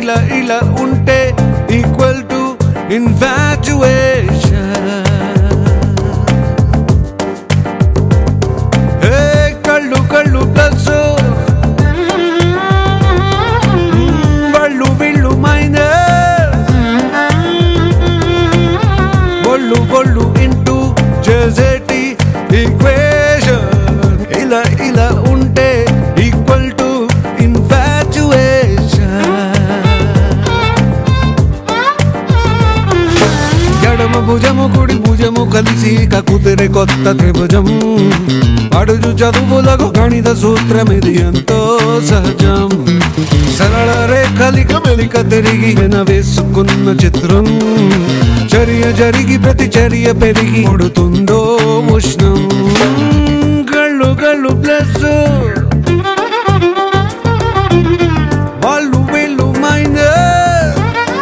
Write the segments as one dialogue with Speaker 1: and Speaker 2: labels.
Speaker 1: ఇలా ఇలా ఉంటే ఈక్వల్ టు ఇన్ఫాచుయేషన్ ఏ కళ్ళు కళ్ళు ప్లస్ వాళ్ళు వీళ్ళు మైనస్ ఒళ్ళు ఒళ్ళు ఇంటూ చేసేటి ఈక్వేషన్ ఇలా ఇలా ఉంటే ఈక్వల్ టు ఇన్ఫాచుయేషన్ ఎడమ భుజము కుడి భుజము కలిసి కకుతిరే కొత్త త్రిభుజం అడుగు చదువులకు గణిత సూత్రం ఇది ఎంతో సహజం సరళ రేఖలిక మెలిక తిరిగి వేసుకున్న చిత్రం చర్య జరిగి ప్రతి చర్య పెరిగి కొడుతుందో ఉష్ణం గళ్ళు గళ్ళు ప్లస్ వాళ్ళు వీళ్ళు మైనస్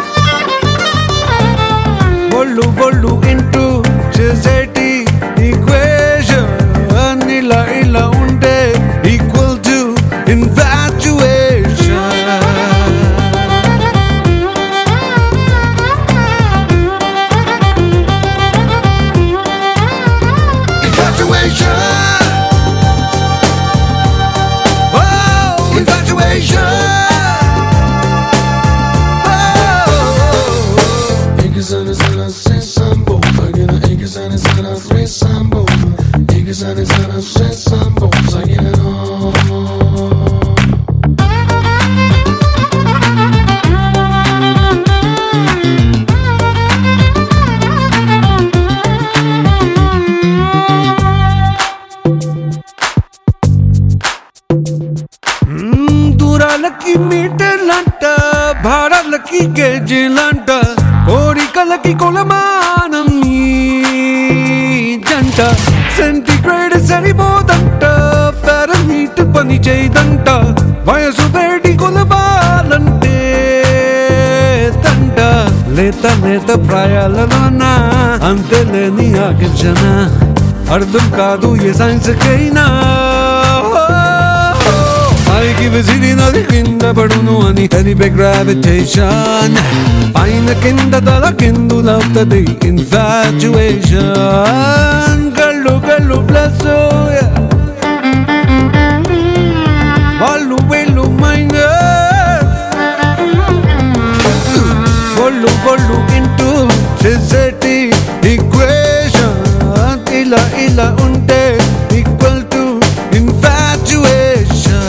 Speaker 1: బొళ్ళు బొళ్ళు ఇంటూ చేసేటి ఈక్వేషన్ ఇలా ఇలా ఉంటే equal to infatuation
Speaker 2: Infatuation,
Speaker 1: Oh, infatuation. Oh.
Speaker 2: İkisini sana seçsem bu Yine ikisini sana seçsem bu İkisini sana seçsem bu Yine o
Speaker 1: మ్మ్, దూరాలకి మీటర్లంట భారాలకి కేజీలంట కోరికలకి కొలమానం ఈ జంట సెంటిగ్రేడ్ సరిపోదంట ఫారెన్హీట్ పని చేయదంట వయసు వేడి కొలవాలంటే తంట లేత లేత ప్రాయాలలోన అంతే లేని ఆకర్షణ అర్థం కాదు ఏ సైన్స్కైనా పైకి విసిరినది కింద పడును అని తెలిపే గ్రావిటేషన్ పైన కింద తల కిందులవుతుంది ఇన్ఫాచుయేషన్ కళ్ళు కళ్ళు ప్లస్ వాళ్ళు వీళ్ళు మైనస్ ఒళ్ళు ఒళ్ళు ఇంటూ చేసేటి ఈక్వేషన్ ఇలా ఇలా ఉంటే equal to infatuation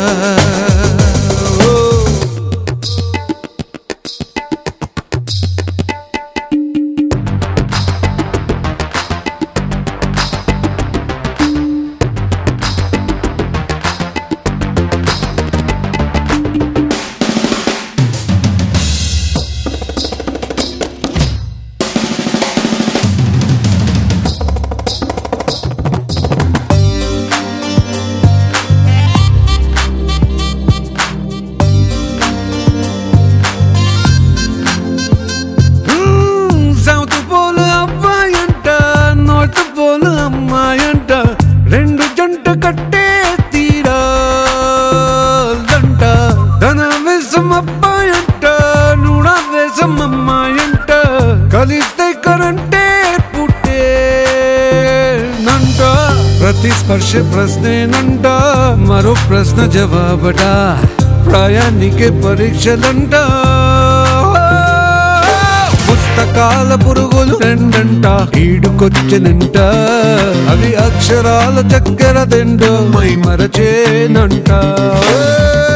Speaker 1: south pole అబ్బాయంట నార్త్ పోల్ అమ్మాయంట రెండు జంట కట్టే తీరాలంట ధన వేసం అబ్బాయంట నూడ వేసం అమ్మాయంట కలిస్తే కరంటే పుట్టే నంట ప్రతి స్పర్శ ప్రశ్నేనంట మరో ప్రశ్న జవాబట ప్రయాణికే పరీక్షలంట పుస్తకాల పురుగులు రెండంట ఈడుకొచ్చినంట అవి అక్షరాల చక్కెర తిండు మై మరచేనంట